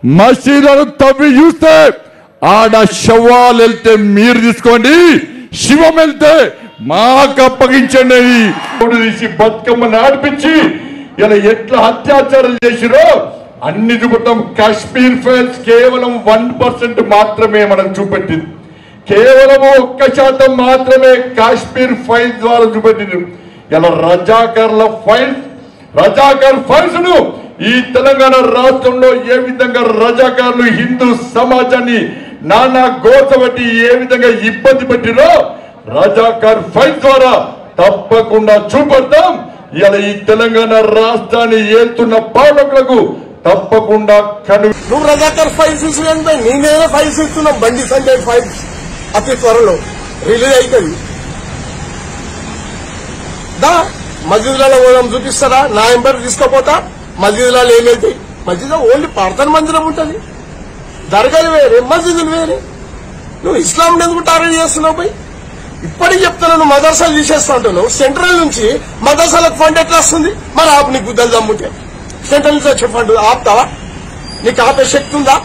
మసీదులను తవ్వి చూస్తే ఆడ శవాలు వెళ్తే మీరు తీసుకోండి శివం వెళ్తే మాకు అప్పగించండి ఇప్పుడు తీసి బతుకమ్మ నాడిపించి ఇలా ఎట్లా అత్యాచారం చేసిరో అన్ని చూపటం కాశ్మీర్ ఫైల్స్ కేవలం వన్ పర్సెంట్ మాత్రమే మనం చూపెట్టింది కేవలం ఒక్క శాతం మాత్రమే కాశ్మీర్ ఫైల్ ద్వారా చూపెట్టింది ఇలా రజాకర్ల ఫైల్ రజాకర్ ఫైల్స్ ను ఈ తెలంగాణ రాష్ట్రంలో ఏ విధంగా రజాకారులు హిందూ సమాజాన్ని నానా గోసబట్టి ఏ విధంగా ఇబ్బంది పెట్టిరో రజాకర్ ఫైల్ ద్వారా తప్పకుండా చూపెడతాం ఇలా ఈ తెలంగాణ రాష్ట్రాన్ని ఏలుతున్న పాలకులకు తప్పకుండా కను నువ్వు రజాకర్ ఫైల్స్ ఇచ్చినంత నేనేదో ఫైల్స్ ఇస్తున్నాం బండి సంజయ్ ఫైల్స్ అతి త్వరలో రిలీజ్ అవుతుంది దా మస్జిద్లలో పోదాం చూపిస్తారా నా ఎంబర్ తీసుకపోతా మస్జిద్లలో ఏమైతాయి మస్జిద్ ఓన్లీ ప్రార్థన మందిరం ఉంటది దర్గాలు వేరే మస్జిదులు వేరే నువ్వు ఇస్లాం ఎందుకు టార్గెట్ చేస్తున్నావు పోయి ఇప్పటికి చెప్తున్నా నువ్వు మదర్సాలు తీసేస్తా అంటున్నావు సెంట్రల్ నుంచి మదర్సాలకు ఫండ్ ఎట్లా వస్తుంది మరి ఆపు నీకు గుద్దలు దమ్ముంటే సెంట్రల్ నుంచి వచ్చే ఫండ్ ఆపుతావా నీకు ఆపే శక్తి ఉందా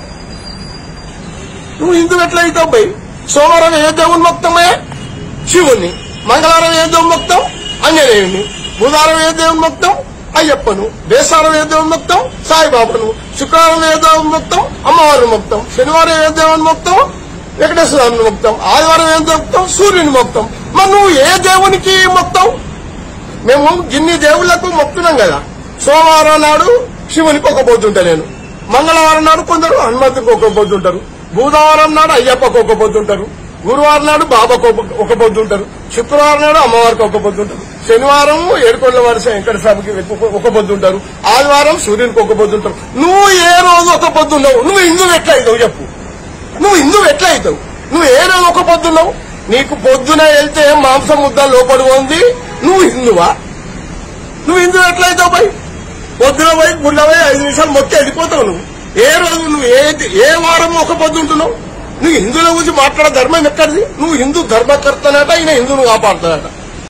నువ్వు హిందూ ఎట్లా అవుతావు పోయి సోమవారం ఏ దేవుని మొక్తమే శివుని మంగళవారం ఏ దేవుని మొక్తం ఆంజనేయుని బుధవారం ఏ దేవుని మొక్తం అయ్యప్పను బేసారం ఏ దేవుని మొక్తం సాయిబాబాను శుక్రవారం ఏ దేవుని మొక్తం అమ్మవారిని మొక్తం శనివారం ఏ దేవుని మొక్తం వెంకటేశ్వరాన్ని మొక్తం ఆదివారం ఏం మొక్తం సూర్యుని మొక్తం మరి నువ్వు ఏ దేవునికి మొక్తం మేము గిన్ని దేవుళ్లకు మొక్కుతున్నాం కదా సోమవారం నాడు శివునికి ఒక పొద్దుంటా నేను మంగళవారం నాడు కొందరు హనుమంతునికి ఒక పొద్దుంటారు బుధవారం నాడు అయ్యప్పకు ఒక పొద్దుంటారు గురువారం నాడు బాబాకు ఒక- ఒక పొద్దుంటారు శుక్రవారం నాడు అమ్మవారికి ఒక పొద్దుంటారు శనివారం ఏడుకొండల వారి వెంకట స్వామికి ఒక- ఒక పొద్దుంటారు ఆదివారం సూర్యునికి ఒక పొద్దుంటారు నువ్వు ఏ రోజు ఒక పొద్దున్నావు నువ్వు హిందువు ఎట్లా అవుతావు చెప్పు నువ్వు హిందువు ఎట్లా అవుతావు నువ్వు ఏ రోజు ఒక పొద్దున్నావు నీకు పొద్దున వెళ్తే మాంసం ముద్ద లోపడి ఉంది నువ్వు హిందువా నువ్వు హిందువు ఎట్లా అవుతావు పోయి పొద్దున పోయి గుళ్ళ పోయి ఐదు నిమిషాలు మొక్కి వెళ్ళిపోతావు నువ్వు ఏ రోజు నువ్వు ఏ ఏ వారం ఒక పొద్దు ఉంటున్నావు నువ్వు హిందువుల గురించి మాట్లాడే ధర్మం ఎక్కడిది నువ్వు హిందూ ధర్మకర్తనట ఈయన హిందువును కాపాడుతాడట